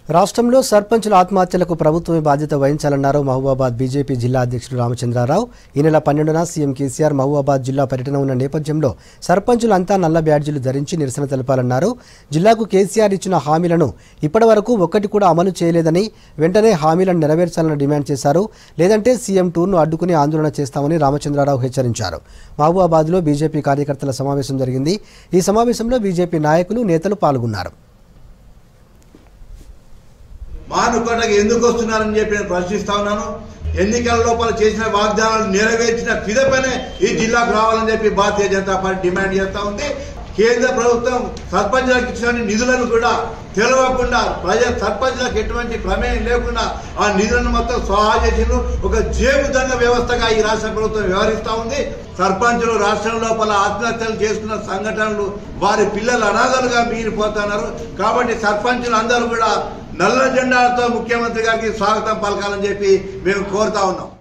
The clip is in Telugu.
రాష్ట్రంలో సర్పంచుల ఆత్మహత్యలకు ప్రభుత్వమే బాధ్యత వహించాలన్నారు మహబూబాబాద్ బీజేపీ జిల్లా అధ్యక్షుడు రామచంద్రారావు ఈ నెల పన్నెండున సీఎం కేసీఆర్ మహబూబాబాద్ జిల్లా పర్యటన ఉన్న నేపథ్యంలో సర్పంచులంతా నల్ల బ్యాడ్జీలు ధరించి నిరసన తెలపాలన్నారు జిల్లాకు కేసీఆర్ ఇచ్చిన హామీలను ఇప్పటివరకు ఒక్కటి కూడా అమలు చేయలేదని వెంటనే హామీలను నెరవేర్చాలని డిమాండ్ చేశారు లేదంటే సీఎం టూర్ను అడ్డుకుని ఆందోళన చేస్తామని రామచంద్రారావు హెచ్చరించారు మహబూబాబాద్లో బీజేపీ కార్యకర్తల సమావేశం జరిగింది ఈ సమావేశంలో బీజేపీ నాయకులు నేతలు పాల్గొన్నారు మానుకోటకి ఎందుకు వస్తున్నారని చెప్పి నేను ప్రశ్నిస్తా ఉన్నాను ఎన్నికల లోపల చేసిన వాగ్దానాలు నెరవేర్చిన పిదపనే ఈ జిల్లాకు రావాలని చెప్పి భారతీయ జనతా పార్టీ డిమాండ్ చేస్తా ఉంది కేంద్ర ప్రభుత్వం సర్పంచ్లకు ఇచ్చిన నిధులను కూడా తెలవకుండా ప్రజా సర్పంచ్లకు ఎటువంటి ప్రమేయం లేకుండా ఆ నిధులను మొత్తం స్వాహా చేసిండ్రు ఒక జేబు దండ వ్యవస్థగా ఈ రాష్ట్ర ప్రభుత్వం వ్యవహరిస్తా ఉంది సర్పంచులు రాష్ట్రం లోపల ఆత్మహత్యలు చేసుకున్న సంఘటనలు వారి పిల్లలు అనాథలుగా మిగిలిపోతున్నారు కాబట్టి సర్పంచులు అందరూ కూడా నల్ల జెండాలతో ముఖ్యమంత్రి గారికి స్వాగతం పలకాలని చెప్పి మేము కోరుతా ఉన్నాం